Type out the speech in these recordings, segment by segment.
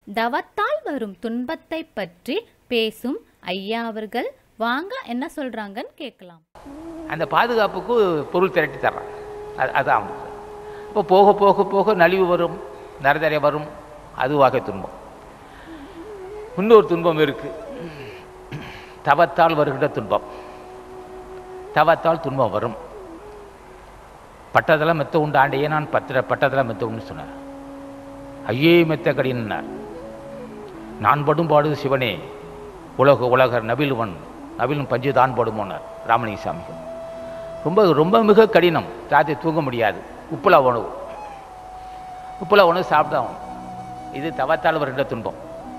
தவத்தால் வரும் துன்பத்தை பற்றி பேசும் ஐயா அவர்கள் வாங்க என்ன சொல்றாங்கன்னு கேட்கலாம் அந்த பாதுகாப்புக்கு பொருள் திரட்டி தர்றான் அது அதான் அவனுக்கு இப்போ போக போக போக நலிவு வரும் நரதரை வரும் அது வகை துன்பம் இன்னொரு துன்பம் இருக்கு தவத்தால் வருகின்ற துன்பம் தவத்தால் துன்பம் வரும் பட்டதெல்லாம் மெத்த உண்டு ஆண்டையே நான் பத்திர பட்டதெல்லாம் மெத்த உண்டு சொன்னார் ஐயே மெத்த கடினார் நான் படும் பாடு சிவனே உலக உலகர் நபிலுவன் நபிலும் பஞ்சு தான் படுமோனார் ராமலிங்க சாமி ரொம்ப ரொம்ப மிக கடினம் ராத்திரி தூங்க முடியாது உப்புலா உணவு உப்புலா உணவு சாப்பிட்டாகும் இது தவத்தால் வருகின்ற துன்பம்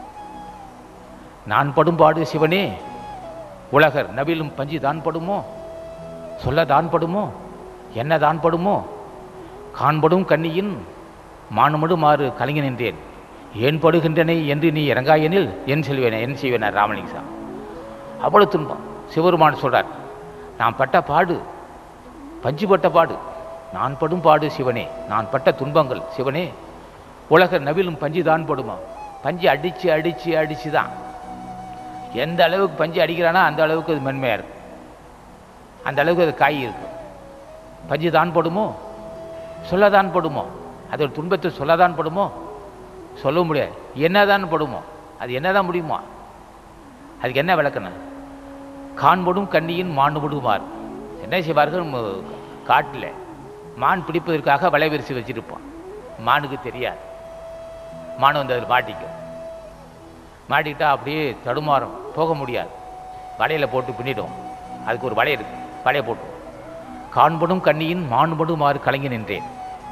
நான் படும் பாடு சிவனே உலகர் நபிலும் பஞ்சு தான் படுமோ சொல்ல தான் படுமோ என்ன தான் படுமோ காண்படும் கண்ணியின் மானுமடு மாறு கலங்கி நின்றேன் ஏன் படுகின்றனை என்று நீ இறங்காயெனில் என் செல்வேனே என் செய்வேனார் ராமலிங்க சாமி அவ்வளவு துன்பம் சிவருமான் சொல்றார் நான் பட்ட பாடு பஞ்சு பட்ட பாடு நான் படும் பாடு சிவனே நான் பட்ட துன்பங்கள் சிவனே உலக நவிலும் பஞ்சு தான் படுமா பஞ்சு அடித்து அடித்து அடித்து தான் எந்த அளவுக்கு பஞ்சு அடிக்கிறானோ அந்த அளவுக்கு அது மென்மையாக இருக்கும் அந்த அளவுக்கு அது காய் இருக்கும் பஞ்சு தான் படுமோ சொல்லதான் படுமோ அதோட துன்பத்தை சொல்லதான் படுமோ சொல்ல முடியாது என்னதான் படுமோ அது என்னதான் முடியுமா அதுக்கு என்ன விளக்கணும் காண்படும் கண்ணியின் மாண்படுமார் என்ன செய்வார்கள் ம- காட்டில் மான் பிடிப்பதற்காக வலை விரிச்சு வச்சிருப்பான் மானுக்கு தெரியாது மான் வந்து அதில் மாட்டிக்கும் மாட்டிக்கிட்டா அப்படியே தடுமாறும் போக முடியாது வலையில் போட்டு பின்னிடும் அதுக்கு ஒரு வலை இருக்கு வலையை போட்டு காண்படும் கண்ணியின் மாண்படுமாறு கலங்கி நின்றேன்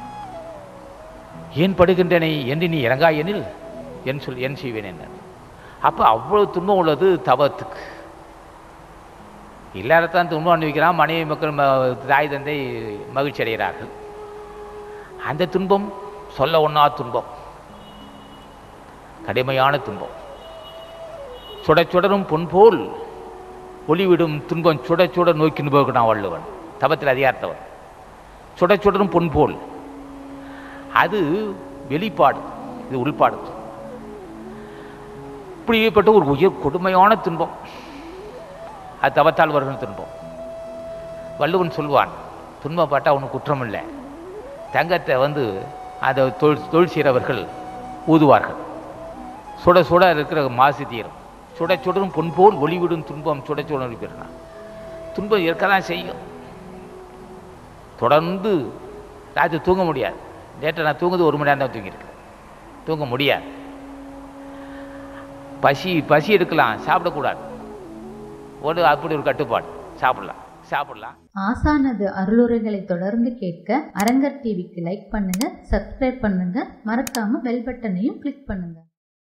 ஏன் படுகின்றனை என்று நீ இறங்காயெனில் என் சொல் என் செய்வேன் என்ன அப்போ அவ்வளவு துன்பம் உள்ளது தவத்துக்கு இல்லாதத்தான் துன்பம் அனுபவிக்கிறான் மனைவி மக்கள் ம- தாய் தந்தை மகிழ்ச்சி அடைகிறார்கள் அந்த துன்பம் சொல்ல ஒண்ணா துன்பம் கடுமையான துன்பம் சுட சுடரும் பொன் போல் ஒளிவிடும் துன்பம் சுட சுட நோக்கி போகிறான் வள்ளுவன் தவத்தில் அதிகாரத்தவன் சுட சுடரும் பொன் போல் அது வெளிப்பாடு இது உள்பாடு இப்படிப்பட்ட ஒரு உயர் கொடுமையான துன்பம் அது தவத்தால் வருகிற துன்பம் வள்ளுவன் சொல்வான் துன்பப்பட்டால் அவனுக்கு குற்றம் இல்லை தங்கத்தை வந்து அதை தொழில் தொழில் செய்கிறவர்கள் ஊதுவார்கள் சுட சுட இருக்கிற மாசு தீரும் சுட சுடரும் பொன் போல் ஒளிவிடும் துன்பம் சுட சுட இருக்கிறனா துன்பம் இருக்க தான் செய்யும் தொடர்ந்து ராத்திரி தூங்க முடியாது நேற்று நான் தூங்குது ஒரு மணி நேரம் தான் தூங்கியிருக்கேன் தூங்க முடியாது பசி பசி எடுக்கலாம் சாப்பிடக்கூடாது ஒரு அப்படி ஒரு கட்டுப்பாடு சாப்பிடலாம் சாப்பிடலாம் ஆசானது அருளுரைகளை தொடர்ந்து கேட்க அரங்கர் டிவிக்கு லைக் பண்ணுங்க சப்ஸ்கிரைப் பண்ணுங்க மறக்காம பெல் பட்டனையும் கிளிக் பண்ணுங்க